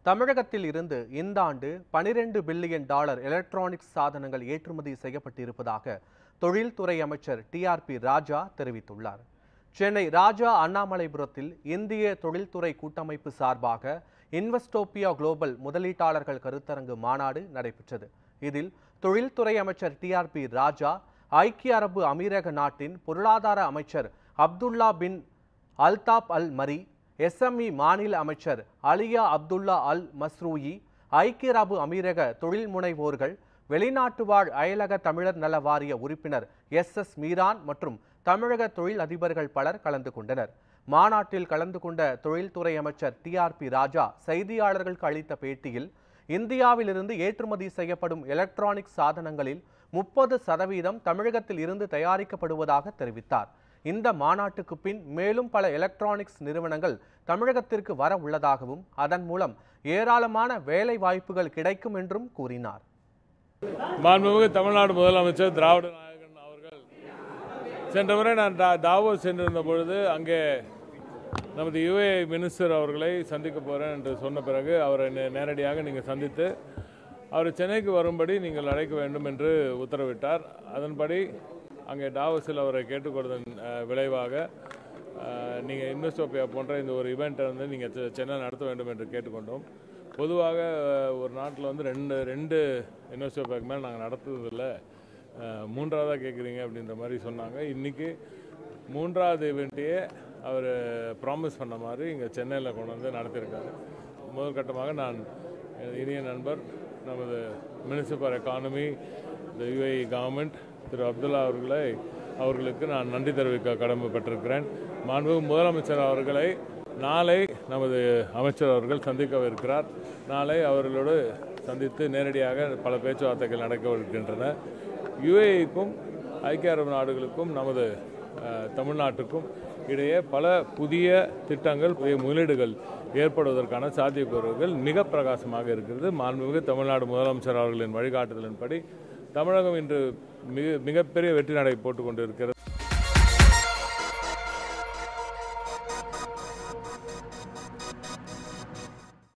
தமிழகத்தில் இருந்து இந்த ஆண்டு பனிரெண்டு பில்லியன் டாலர் எலக்ட்ரானிக்ஸ் சாதனங்கள் ஏற்றுமதி செய்யப்பட்டிருப்பதாக தொழில்துறை அமைச்சர் டிஆர்பி ராஜா தெரிவித்துள்ளார் சென்னை ராஜா அண்ணாமலைபுரத்தில் இந்திய தொழில்துறை கூட்டமைப்பு சார்பாக இன்வெஸ்டோபியா குளோபல் முதலீட்டாளர்கள் கருத்தரங்கு மாநாடு நடைபெற்றது இதில் தொழில்துறை அமைச்சர் டிஆர்பி ராஜா ஐக்கிய அரபு அமீரக நாட்டின் பொருளாதார அமைச்சர் அப்துல்லா பின் அல்தாப் அல் மரி எஸ்எம்இ மாநில அமைச்சர் அலியா அப்துல்லா அல் மஸ்ரூயி ஐக்கிய அரபு அமீரக தொழில் முனைவோர்கள் வெளிநாட்டு வாழ் அயலக தமிழர் நல வாரிய உறுப்பினர் எஸ் எஸ் மீரான் மற்றும் தமிழக தொழில் அதிபர்கள் பலர் கலந்து கொண்டனர் மாநாட்டில் கலந்து கொண்ட தொழில்துறை அமைச்சர் டிஆர்பி ராஜா செய்தியாளர்களுக்கு அளித்த பேட்டியில் இந்தியாவிலிருந்து ஏற்றுமதி செய்யப்படும் எலக்ட்ரானிக் சாதனங்களில் முப்பது சதவீதம் தமிழகத்தில் இருந்து தயாரிக்கப்படுவதாக தெரிவித்தார் இந்த மாநாட்டுக்கு பின் மேலும் பல எலக்ட்ரானிக்ஸ் நிறுவனங்கள் தமிழகத்திற்கு வர உள்ளதாகவும் அதன் மூலம் ஏராளமான வேலை வாய்ப்புகள் கிடைக்கும் என்றும் கூறினார் மாண்புமிகு தமிழ்நாடு முதலமைச்சர் திராவிட நாயகன் அவர்கள் சென்ற முறை நான் டா- தாவோஸ் சென்றிருந்த பொழுது அங்கே நமது யுஏ மினிஸ்டர் அவர்களை சந்திக்க போறேன் என்று சொன்ன பிறகு அவரை நே- நேரடியாக நீங்கள் சந்தித்து அவர் சென்னைக்கு வரும்படி நீங்கள் அழைக்க வேண்டும் என்று உத்தரவிட்டார் அதன்படி அங்கே டாவோஸில் அவரை கேட்டுக்கொண்டதன் அஹ், விளைவாக நீங்கள் இன்வெஸ்டோபியா போன்ற இந்த ஒரு இவெண்ட்டை வந்து நீங்கள் சென்னை நடத்த வேண்டும் என்று கேட்டுக்கொண்டோம் பொதுவாக அஹ், ஒரு நாட்டில் வந்து ரெண்டு ரெண்டு இன்வெஸ்டோபியாக்கு மேலே நாங்கள் நடத்துறதில்ல அஹ், மூன்றாவதாக கேட்குறீங்க அப்படின்ற மாதிரி சொன்னாங்க இன்றைக்கி மூன்றாவது இவெண்ட்டையே அவர் ப்ராமிஸ் பண்ண மாதிரி இங்கே சென்னையில் கொண்டு வந்து நடத்தியிருக்காரு முதல் கட்டமாக நான் எனது இனிய நண்பர் நமது மினிஸ்டர் ஃபார் எக்கானமி இந்த யுஏஇ கவர்மெண்ட் திரு அப்துல்லா அவர்களை அவர்களுக்கு நான் நன்றி தெரிவிக்க கடமைப்பட்டிருக்கிறேன் மாண்புமிகு முதலமைச்சர் அவர்களை நாளை நமது அமைச்சர் அவர்கள் சந்திக்கவிருக்கிறார் நாளை அவர்களோடு சந்தித்து நேரடியாக பல பேச்சுவார்த்தைகள் நடக்கவிருக்கின்றன யுஏஇக்கும் ஐக்கிய அரபு நாடுகளுக்கும் நமது அஹ், தமிழ்நாட்டுக்கும் இடையே பல புதிய திட்டங்கள் புதிய முதலீடுகள் ஏற்படுவதற்கான சாத்தியக்கூறுகள் மிக பிரகாசமாக இருக்கிறது மாண்புமிகு தமிழ்நாடு முதலமைச்சர் அவர்களின் வழிகாட்டுதலின்படி தமிழகம் இன்று மிக மிகப்பெரிய வெற்றி நடை போட்டுக் கொண்டிருக்கிறது